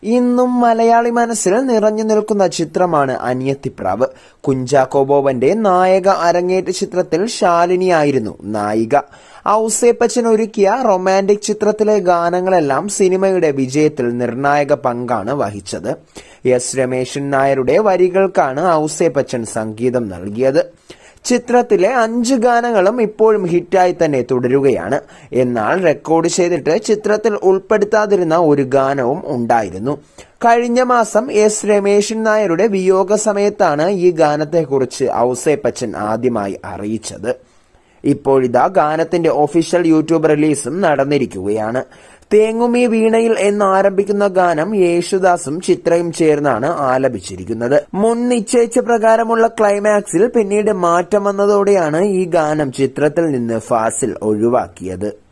ഇന്നും മലയാളി മനസ്സിൽ നിറഞ്ഞു നിൽക്കുന്ന ചിത്രമാണ് അനിയത്തിപ്രാവ് കുഞ്ചാക്കോ ബോബന്റെ നായക അരങ്ങേറ്റ ചിത്രത്തിൽ ശാലിനിയായിരുന്നു നായിക ഔസേപ്പച്ചൻ ഒരുക്കിയ റൊമാൻറ്റിക് ചിത്രത്തിലെ ഗാനങ്ങളെല്ലാം സിനിമയുടെ വിജയത്തിൽ നിർണായക പങ്കാണ് വഹിച്ചത് എസ് രമേശൻ നായരുടെ വരികൾക്കാണ് ഔസേപ്പച്ചൻ സംഗീതം നൽകിയത് ചിത്രത്തിലെ അഞ്ച് ഗാനങ്ങളും ഇപ്പോഴും ഹിറ്റായി തന്നെ തുടരുകയാണ് എന്നാൽ റെക്കോർഡ് ചെയ്തിട്ട് ചിത്രത്തിൽ ഉൾപ്പെടുത്താതിരുന്ന ഒരു ഗാനവും ഉണ്ടായിരുന്നു കഴിഞ്ഞ മാസം എസ് രമേശൻ നായരുടെ വിയോഗ സമയത്താണ് ഈ ഗാനത്തെക്കുറിച്ച് ഔസേപ്പച്ചൻ ആദ്യമായി അറിയിച്ചത് ഇപ്പോഴിതാ ഗാനത്തിന്റെ ഒഫീഷ്യൽ യൂട്യൂബ് റിലീസും നടന്നിരിക്കുകയാണ് തേങ്ങുമീ വീണയിൽ എന്ന് ആരംഭിക്കുന്ന ഗാനം യേശുദാസും ചിത്രയും ചേർന്നാണ് ആലപിച്ചിരിക്കുന്നത് മുൻ നിശ്ചയിച്ച പ്രകാരമുള്ള ക്ലൈമാക്സിൽ പിന്നീട് മാറ്റം വന്നതോടെയാണ് ഈ ഗാനം ചിത്രത്തിൽ നിന്ന് ഫാസിൽ ഒഴിവാക്കിയത്